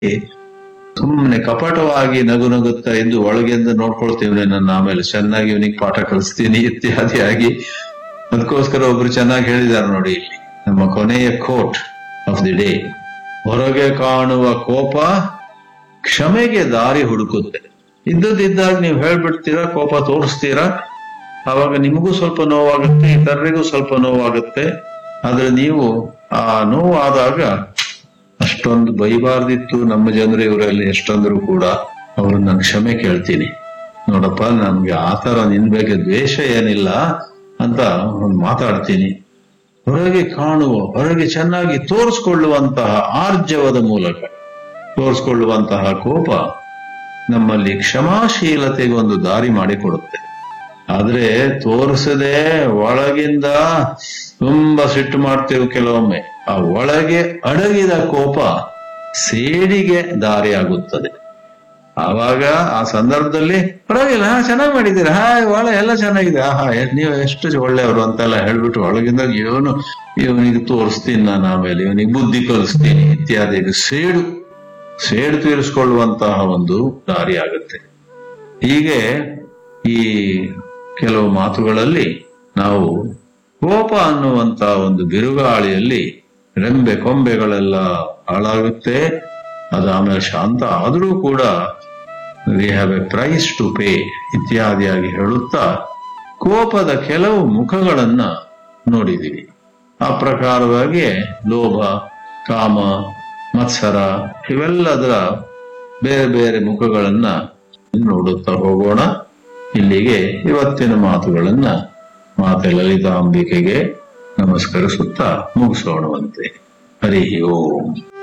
ಸುಮ್ಮನೆ ಕಪಟವಾಗಿ ನಗು ನಗುತ್ತಾ ಇದ್ದು ಒಳಗೆಂದು ನೋಡ್ಕೊಳ್ತೀವಿ ನನ್ನ ಆಮೇಲೆ ಚೆನ್ನಾಗಿ ಇವನಿಗೆ ಪಾಠ ಕಲಿಸ್ತೀನಿ ಇತ್ಯಾದಿಯಾಗಿ ಅದಕ್ಕೋಸ್ಕರ ಒಬ್ರು ಚೆನ್ನಾಗಿ ಹೇಳಿದ್ದಾರೆ ನೋಡಿ ಇಲ್ಲಿ ನಮ್ಮ ಕೊನೆಯ ಕೋಟ್ ಆಫ್ ದಿ ಡೇ ಹೊರಗೆ ಕಾಣುವ ಕೋಪ ಕ್ಷಮೆಗೆ ದಾರಿ ಹುಡುಕುತ್ತೆ ಇದ್ದದಿದ್ದಾಗ ನೀವು ಹೇಳ್ಬಿಡ್ತೀರಾ ಕೋಪ ತೋರಿಸ್ತೀರಾ ಆವಾಗ ನಿಮಗೂ ಸ್ವಲ್ಪ ನೋವಾಗುತ್ತೆ ಇತರರಿಗೂ ಸ್ವಲ್ಪ ನೋವಾಗುತ್ತೆ ಆದ್ರೆ ನೀವು ಆ ನೋವಾದಾಗ ಅಷ್ಟೊಂದು ಬೈಬಾರ್ದಿತ್ತು ನಮ್ಮ ಜನರು ಇವರಲ್ಲಿ ಎಷ್ಟಂದ್ರು ಕೂಡ ಅವ್ರು ನಾನು ಕ್ಷಮೆ ಕೇಳ್ತೀನಿ ನೋಡಪ್ಪ ನನ್ಗೆ ಆತರ ನಿನ್ ಬಗ್ಗೆ ದ್ವೇಷ ಏನಿಲ್ಲ ಅಂತ ಒಂದು ಮಾತಾಡ್ತೀನಿ ಹೊರಗೆ ಕಾಣುವ ಹೊರಗೆ ಚೆನ್ನಾಗಿ ತೋರಿಸ್ಕೊಳ್ಳುವಂತಹ ಆರ್ಜವದ ಮೂಲಕ ತೋರಿಸ್ಕೊಳ್ಳುವಂತಹ ಕೋಪ ನಮ್ಮಲ್ಲಿ ಕ್ಷಮಾಶೀಲತೆಗೆ ಒಂದು ದಾರಿ ಮಾಡಿಕೊಡುತ್ತೆ ಆದ್ರೆ ತೋರಿಸದೆ ಒಳಗಿಂದ ತುಂಬಾ ಸಿಟ್ಟು ಮಾಡ್ತೇವೆ ಕೆಲವೊಮ್ಮೆ ಆ ಒಳಗೆ ಅಡಗಿದ ಕೋಪ ಸೇಡಿಗೆ ದಾರಿಯಾಗುತ್ತದೆ ಆವಾಗ ಆ ಸಂದರ್ಭದಲ್ಲಿ ಪರವಾಗಿಲ್ಲ ಹಾ ಚೆನ್ನಾಗಿ ಮಾಡಿದ್ದೀರಾ ಹಾ ಒಳ ಎಲ್ಲ ಚೆನ್ನಾಗಿದೆ ಆಹಾ ಎ- ನೀವು ಎಷ್ಟು ಒಳ್ಳೆಯವರು ಅಂತೆಲ್ಲ ಹೇಳ್ಬಿಟ್ಟು ಒಳಗಿಂದ ಇವನು ಇವನಿಗೆ ತೋರಿಸ್ತೀನಿ ನಾನು ಆಮೇಲೆ ಇವನಿಗೆ ಬುದ್ಧಿ ಕಲಿಸ್ತೀನಿ ಇತ್ಯಾದಿ ಇದು ಸೇಡು ಸೇಡು ತೀರಿಸಿಕೊಳ್ಳುವಂತಹ ಒಂದು ದಾರಿ ಆಗುತ್ತೆ ಹೀಗೆ ಈ ಕೆಲವು ಮಾತುಗಳಲ್ಲಿ ನಾವು ಕೋಪ ಅನ್ನುವಂತ ಒಂದು ಬಿರುಗಾಳಿಯಲ್ಲಿ ರೆಂಬೆ ಕೊಂಬೆಗಳೆಲ್ಲ ಹಾಳಾಗುತ್ತೆ ಅದು ಆಮೇಲೆ ಶಾಂತ ಆದರೂ ಕೂಡ we have a price to pay ಇತ್ಯಾದಿಯಾಗಿ ಹೇಳುತ್ತಾ ಕೋಪದ ಕೆಲವು ಮುಖಗಳನ್ನ ನೋಡಿದೀವಿ ಆ ಪ್ರಕಾರವಾಗಿ ಲೋಭ ಕಾಮ ಮತ್ಸರ ಇವೆಲ್ಲದರ ಬೇರೆ ಬೇರೆ ಮುಖಗಳನ್ನ ನೋಡುತ್ತಾ ಹೋಗೋಣ ಇಲ್ಲಿಗೆ ಇವತ್ತಿನ ಮಾತುಗಳನ್ನ ಮಾತೆ ಲಲಿತಾಂಬಿಕೆಗೆ ನಮಸ್ಕರಿಸುತ್ತಾ ಮುಗಿಸೋಣವಂತೆ ಹರಿ ಓಂ